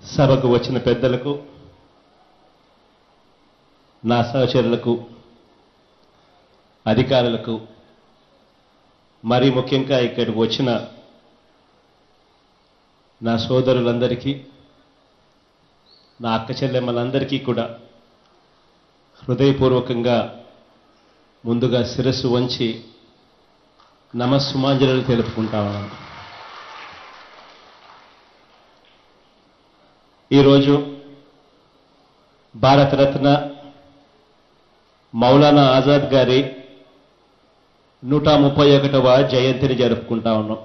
సభకు వచ్చిన పెద్దలకు నా సహచరులకు అధికారులకు మరీ ముఖ్యంగా ఇక్కడికి వచ్చిన నా సోదరులందరికీ నా అక్క చెల్లెమ్మలందరికీ కూడా హృదయపూర్వకంగా ముందుగా శిరస్సు వంచి నమస్సుమాంజలు తెలుపుకుంటా ఉన్నాను ఈరోజు భారతరత్న మౌలానా ఆజాద్ గారి నూట ముప్పై ఒకటవ జయంతిని జరుపుకుంటా ఉన్నాం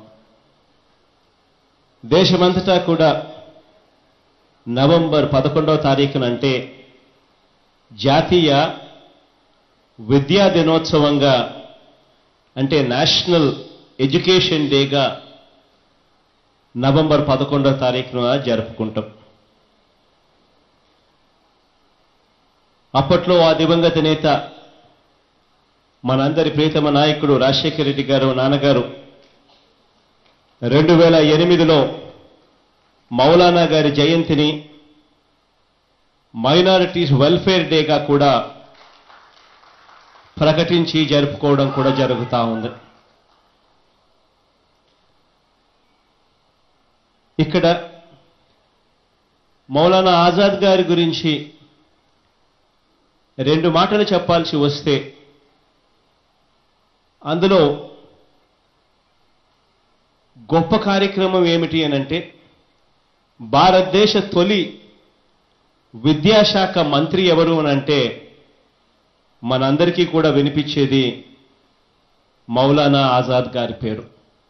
దేశమంతటా కూడా నవంబర్ పదకొండవ తారీఖునంటే జాతీయ విద్యా దినోత్సవంగా అంటే నేషనల్ ఎడ్యుకేషన్ డేగా నవంబర్ పదకొండవ తారీఖున జరుపుకుంటాం అప్పట్లో ఆ దివంగత నేత మనందరి ప్రీతమ నాయకుడు రాజశేఖర రెడ్డి గారు నాన్నగారు రెండు వేల ఎనిమిదిలో మౌలానా గారి జయంతిని మైనారిటీస్ వెల్ఫేర్ డేగా కూడా ప్రకటించి జరుపుకోవడం కూడా జరుగుతూ ఉంది ఇక్కడ మౌలానా ఆజాద్ గారి గురించి రెండు మాటలు చెప్పాల్సి వస్తే అందులో గొప్ప కార్యక్రమం ఏమిటి అనంటే భారతదేశ తొలి విద్యాశాఖ మంత్రి ఎవరు అనంటే మనందరికీ కూడా వినిపించేది మౌలానా ఆజాద్ గారి పేరు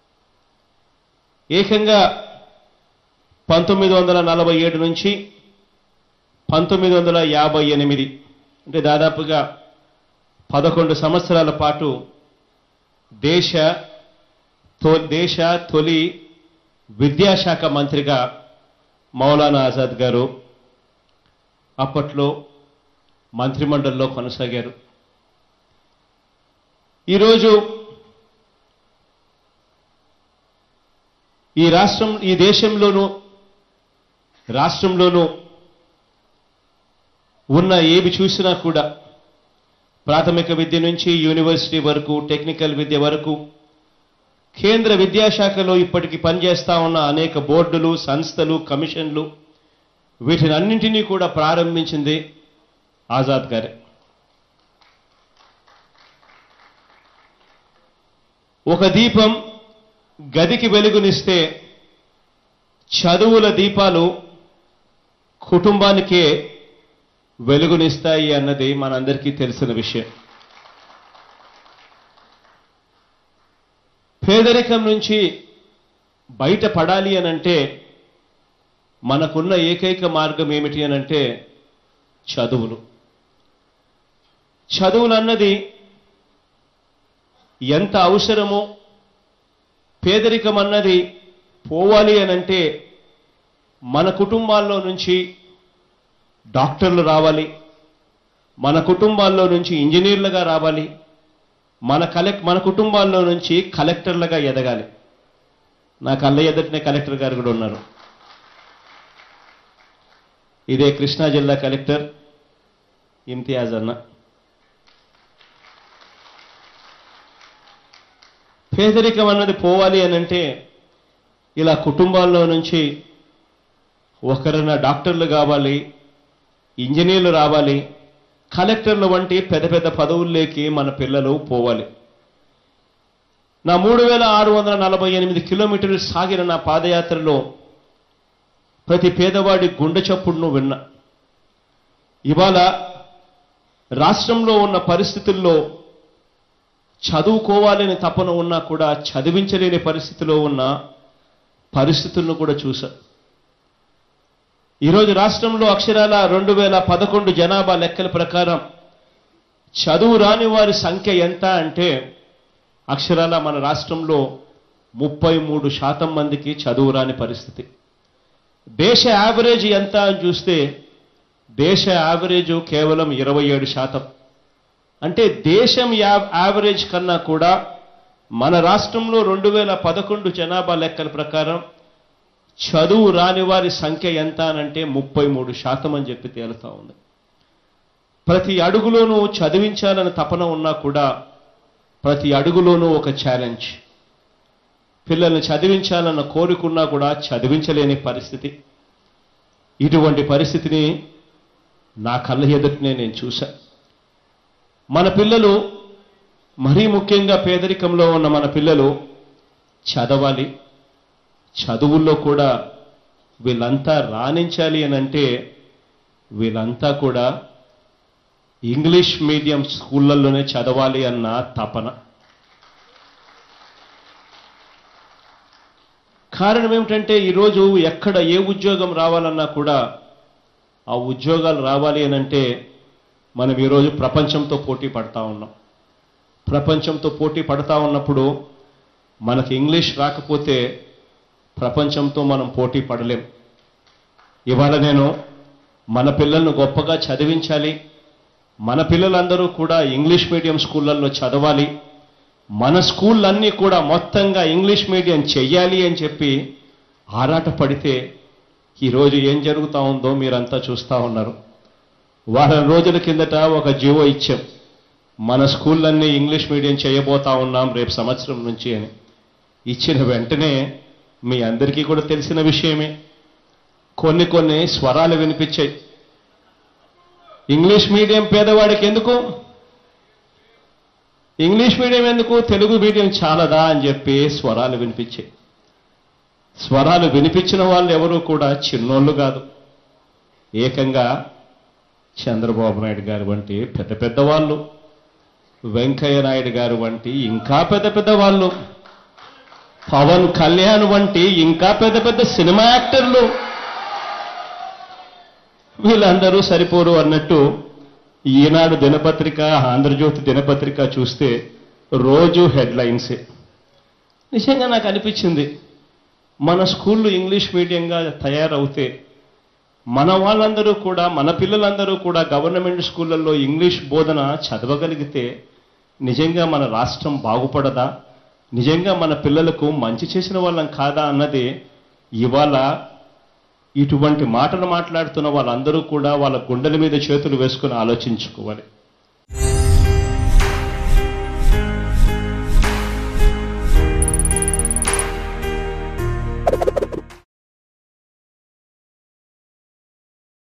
ఏకంగా పంతొమ్మిది వందల నలభై ఏడు నుంచి పంతొమ్మిది వందల యాభై ఎనిమిది అంటే దాదాపుగా పదకొండు సంవత్సరాల పాటు దేశ తో దేశ తొలి విద్యాశాఖ మంత్రిగా మౌలానా ఆజాద్ గారు అప్పట్లో మంత్రిమండలిలో కొనసాగారు ఈరోజు ఈ రాష్ట్రం ఈ దేశంలోనూ రాష్ట్రంలోనూ ఉన్న ఏవి చూసినా కూడా ప్రాథమిక విద్య నుంచి యూనివర్సిటీ వరకు టెక్నికల్ విద్య వరకు కేంద్ర విద్యాశాఖలో ఇప్పటికి పనిచేస్తా ఉన్న అనేక బోర్డులు సంస్థలు కమిషన్లు వీటిని అన్నింటినీ కూడా ప్రారంభించింది ఆజాద్ గారే ఒక దీపం గదికి వెలుగునిస్తే చదువుల దీపాలు కుటుంబానికే వెలుగునిస్తాయి అన్నది మనందరికీ తెలిసిన విషయం పేదరికం నుంచి బయటపడాలి అనంటే మనకున్న ఏకైక మార్గం ఏమిటి అనంటే చదువులు చదువులు అన్నది ఎంత అవసరమో పేదరికం అన్నది పోవాలి అనంటే మన కుటుంబాల్లో నుంచి డాక్టర్లు రావాలి మన కుటుంబాల్లో నుంచి ఇంజనీర్లుగా రావాలి మన కలెక్ట్ మన కుటుంబాల్లో నుంచి కలెక్టర్లుగా ఎదగాలి నా కళ్ళ ఎదుటనే కలెక్టర్ గారు కూడా ఉన్నారు ఇదే కృష్ణా జిల్లా కలెక్టర్ ఇమ్తియాజ్ అన్న పేదరికం అన్నది పోవాలి అనంటే ఇలా కుటుంబాల్లో నుంచి ఒకరైనా డాక్టర్లు కావాలి ఇంజనీర్లు రావాలి కలెక్టర్లు వంటి పెద్ద పెద్ద పదవుల్లోకి మన పిల్లలు పోవాలి నా మూడు వేల ఆరు వందల నలభై ఎనిమిది కిలోమీటర్లు సాగిన నా పాదయాత్రలో ప్రతి పేదవాడి గుండె చప్పుడును విన్నా ఇవాళ రాష్ట్రంలో ఉన్న పరిస్థితుల్లో చదువుకోవాలని తపన ఉన్నా కూడా చదివించలేని పరిస్థితిలో ఉన్న పరిస్థితులను కూడా చూశా ఈరోజు రాష్ట్రంలో అక్షరాల రెండు వేల పదకొండు జనాభా లెక్కల ప్రకారం చదువు రాని వారి సంఖ్య ఎంత అంటే అక్షరాల మన రాష్ట్రంలో ముప్పై మూడు శాతం మందికి చదువు రాని పరిస్థితి దేశ యావరేజ్ ఎంత అని చూస్తే దేశ యావరేజ్ కేవలం ఇరవై ఏడు శాతం అంటే దేశం యా- యావరేజ్ కన్నా కూడా మన రాష్ట్రంలో రెండు వేల పదకొండు జనాభా లెక్కల ప్రకారం చదువు రాని వారి సంఖ్య ఎంత అనంటే ముప్పై మూడు శాతం అని చెప్పి తేలుతా ఉంది ప్రతి అడుగులోనూ చదివించాలని తపన ఉన్నా కూడా ప్రతి అడుగులోనూ ఒక ఛాలెంజ్ పిల్లల్ని చదివించాలన్న కోరికున్నా కూడా చదివించలేని పరిస్థితి ఇటువంటి పరిస్థితిని నా కళ్ళ ఎదుటనే నేను చూశా మన పిల్లలు మరీ ముఖ్యంగా పేదరికంలో ఉన్న మన పిల్లలు చదవాలి చదువుల్లో కూడా వీళ్ళంతా రాణించాలి అని అంటే వీళ్ళంతా కూడా ఇంగ్లీష్ మీడియం స్కూళ్ళల్లోనే చదవాలి అన్న తపన కారణం ఏమిటంటే ఈరోజు ఎక్కడ ఏ ఉద్యోగం రావాలన్నా కూడా ఆ ఉద్యోగాలు రావాలి అని అంటే మనం ఈరోజు ప్రపంచంతో పోటీ పడతా ఉన్నాం ప్రపంచంతో పోటీ పడతా ఉన్నప్పుడు మనకి ఇంగ్లీష్ రాకపోతే ప్రపంచంతో మనం పోటీ పడలేం ఇవాళ నేను మన పిల్లలను గొప్పగా చదివించాలి మన పిల్లలందరూ కూడా ఇంగ్లీష్ మీడియం స్కూళ్ళల్లో చదవాలి మన స్కూళ్ళన్నీ కూడా మొత్తంగా ఇంగ్లీష్ మీడియం చెయ్యాలి అని చెప్పి ఆరాట పడితే ఈరోజు ఏం జరుగుతూ ఉందో మీరంతా చూస్తూ ఉన్నారు వారం రోజుల కిందట ఒక జీవో ఇచ్చాం మన స్కూళ్ళన్నీ ఇంగ్లీష్ మీడియం చేయబోతా ఉన్నాం రేపు సంవత్సరం నుంచి అని ఇచ్చిన వెంటనే మీ అందరికీ కూడా తెలిసిన విషయమే కొన్ని కొన్ని స్వరాలు వినిపించాయి ఇంగ్లీష్ మీడియం పేదవాడికి ఎందుకు ఇంగ్లీష్ మీడియం ఎందుకు తెలుగు మీడియం చాలదా అని చెప్పి స్వరాలు వినిపించాయి స్వరాలు వినిపించిన వాళ్ళు ఎవరు కూడా చిన్నోళ్ళు కాదు ఏకంగా చంద్రబాబు నాయుడు గారు వంటి పెద్ద పెద్ద వాళ్ళు వెంకయ్య నాయుడు గారు వంటి ఇంకా పెద్ద పెద్ద వాళ్ళు పవన్ కళ్యాణ్ వంటి ఇంకా పెద్ద పెద్ద సినిమా యాక్టర్లు వీళ్ళందరూ సరిపోరు అన్నట్టు ఈనాడు దినపత్రిక ఆంధ్రజ్యోతి దినపత్రిక చూస్తే రోజు హెడ్లైన్సే నిజంగా నాకు అనిపించింది మన స్కూళ్ళు ఇంగ్లీష్ మీడియంగా తయారవుతే మన వాళ్ళందరూ కూడా మన పిల్లలందరూ కూడా గవర్నమెంట్ స్కూళ్ళల్లో ఇంగ్లీష్ బోధన చదవగలిగితే నిజంగా మన రాష్ట్రం బాగుపడదా నిజంగా మన పిల్లలకు మంచి చేసిన వాళ్ళం కాదా అన్నది ఇవాళ ఇటువంటి మాటలు మాట్లాడుతున్న వాళ్ళందరూ కూడా వాళ్ళ గుండెల మీద చేతులు వేసుకుని ఆలోచించుకోవాలి